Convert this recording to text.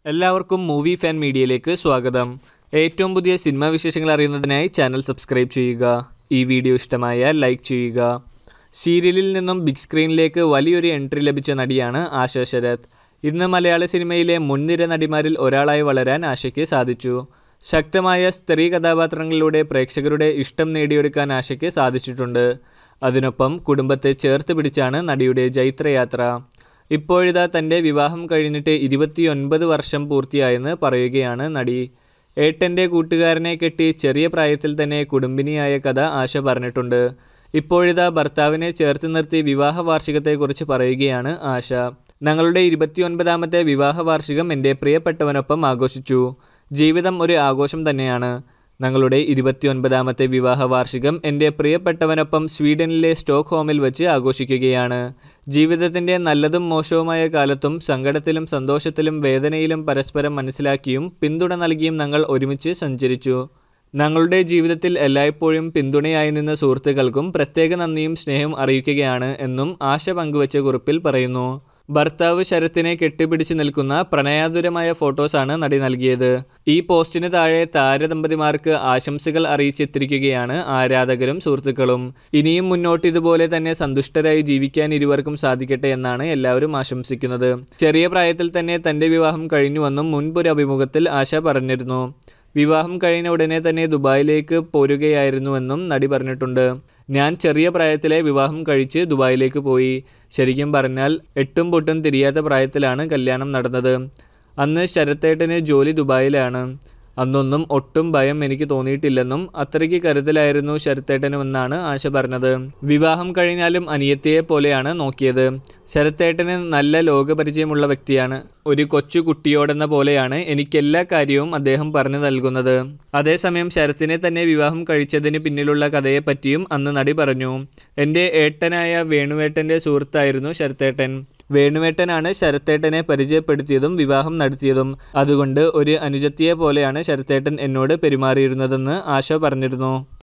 എല്ലാവർക്കും movie fan മീഡിയയിലേക്ക് സ്വാഗതം ഏറ്റവും പുതിയ സിനിമാ വിശേഷങ്ങൾ അറിയുന്നതിനായി ചാനൽ സബ്സ്ക്രൈബ് ചെയ്യുക ഈ വീഡിയോ ഇഷ്ടമായാൽ ലൈക്ക് ചെയ്യുക സീരിയലിൽ നിന്നും ബിഗ് സ്ക്രീനിലേക്ക് വലിയൊരു എൻട്രി ലഭിച്ച നടിയാണ് ആശ ശരത് ഇന്ന് മലയാള സിനിമയിലെ മുൻനിര നടിമാരിൽ ഒരാളായി വളരാൻ ആശയ്ക്ക് സാധിച്ചു ശക്തമായ സ്ത്രീ കഥാപാത്രങ്ങളിലൂടെ പ്രേക്ഷകരുടെ ഇഷ്ടം നേടിയെടുക്കാൻ ആശയ്ക്ക് സാധിച്ചിട്ടുണ്ട് അതിനൊപ്പം കുടുംബത്തെ ചേർത്ത് പിടിച്ചാണ് നടിയുടെ ജൈത്രയാത്ര ഇപ്പോഴിതാ തൻ്റെ വിവാഹം കഴിഞ്ഞിട്ട് ഇരുപത്തിയൊൻപത് വർഷം പൂർത്തിയായെന്ന് പറയുകയാണ് നടി ഏട്ടൻ്റെ കൂട്ടുകാരനെ കെട്ടി ചെറിയ പ്രായത്തിൽ തന്നെ കുടുംബിനിയായ കഥ ആശ പറഞ്ഞിട്ടുണ്ട് ഇപ്പോഴിതാ ഭർത്താവിനെ ചേർത്ത് നിർത്തി വിവാഹ വാർഷികത്തെക്കുറിച്ച് പറയുകയാണ് ആശ ഞങ്ങളുടെ ഇരുപത്തിയൊൻപതാമത്തെ വിവാഹ വാർഷികം എൻ്റെ പ്രിയപ്പെട്ടവനൊപ്പം ആഘോഷിച്ചു ജീവിതം ഒരു ആഘോഷം തന്നെയാണ് ഞങ്ങളുടെ ഇരുപത്തിയൊൻപതാമത്തെ വിവാഹ വാർഷികം എൻ്റെ പ്രിയപ്പെട്ടവനൊപ്പം സ്വീഡനിലെ സ്റ്റോക്ക് ഹോമിൽ വെച്ച് ആഘോഷിക്കുകയാണ് ജീവിതത്തിൻ്റെ നല്ലതും മോശവുമായ കാലത്തും സങ്കടത്തിലും സന്തോഷത്തിലും വേദനയിലും പരസ്പരം മനസ്സിലാക്കിയും പിന്തുണ നൽകിയും ഞങ്ങൾ ഒരുമിച്ച് സഞ്ചരിച്ചു ഞങ്ങളുടെ ജീവിതത്തിൽ എല്ലായ്പ്പോഴും പിന്തുണയായി നിന്ന സുഹൃത്തുക്കൾക്കും പ്രത്യേക നന്ദിയും സ്നേഹവും അറിയിക്കുകയാണ് എന്നും ആശ പങ്കുവച്ച കുറിപ്പിൽ പറയുന്നു ഭർത്താവ് ശരത്തിനെ കെട്ടിപ്പിടിച്ച് നിൽക്കുന്ന പ്രണയാതുരമായ ഫോട്ടോസാണ് നടി നൽകിയത് ഈ പോസ്റ്റിന് താഴെ താരദമ്പതിമാർക്ക് ആശംസകൾ അറിയിച്ചെത്തിരിക്കുകയാണ് ആരാധകരും സുഹൃത്തുക്കളും ഇനിയും മുന്നോട്ട് ഇതുപോലെ തന്നെ സന്തുഷ്ടരായി ജീവിക്കാൻ ഇരുവർക്കും സാധിക്കട്ടെ എന്നാണ് എല്ലാവരും ആശംസിക്കുന്നത് ചെറിയ പ്രായത്തിൽ തന്നെ തന്റെ വിവാഹം കഴിഞ്ഞുവെന്നും മുൻപൊരു അഭിമുഖത്തിൽ ആശ പറഞ്ഞിരുന്നു വിവാഹം കഴിഞ്ഞ ഉടനെ തന്നെ ദുബായിലേക്ക് പോരുകയായിരുന്നുവെന്നും നടി പറഞ്ഞിട്ടുണ്ട് ഞാൻ ചെറിയ പ്രായത്തിലെ വിവാഹം കഴിച്ച് ദുബായിലേക്ക് പോയി ശരിക്കും പറഞ്ഞാൽ എട്ടും പൊട്ടും തിരിയാത്ത പ്രായത്തിലാണ് കല്യാണം നടന്നത് അന്ന് ശരത്തേട്ടന് ജോലി ദുബായിലാണ് അന്നൊന്നും ഒട്ടും ഭയം എനിക്ക് തോന്നിയിട്ടില്ലെന്നും അത്രയ്ക്ക് കരുതലായിരുന്നു ശരത്തേട്ടനുമെന്നാണ് ആശ പറഞ്ഞത് വിവാഹം കഴിഞ്ഞാലും അനിയത്തിയെ പോലെയാണ് നോക്കിയത് ശരത്തേട്ടന് നല്ല ലോകപരിചയമുള്ള വ്യക്തിയാണ് ഒരു കൊച്ചു കുട്ടിയോടെന്ന പോലെയാണ് എനിക്കെല്ലാ കാര്യവും അദ്ദേഹം പറഞ്ഞു നൽകുന്നത് അതേസമയം ശരത്തിനെ തന്നെ വിവാഹം കഴിച്ചതിന് പിന്നിലുള്ള കഥയെപ്പറ്റിയും അന്ന് നടി പറഞ്ഞു എൻ്റെ ഏട്ടനായ വേണുവേട്ടൻ്റെ സുഹൃത്തായിരുന്നു ശരത്തേട്ടൻ വേണുവേട്ടനാണ് ശരത്തേട്ടനെ പരിചയപ്പെടുത്തിയതും വിവാഹം നടത്തിയതും അതുകൊണ്ട് ഒരു അനുജത്തിയെ പോലെയാണ് ശരത്തേട്ടൻ എന്നോട് പെരുമാറിയിരുന്നതെന്ന് ആശ പറഞ്ഞിരുന്നു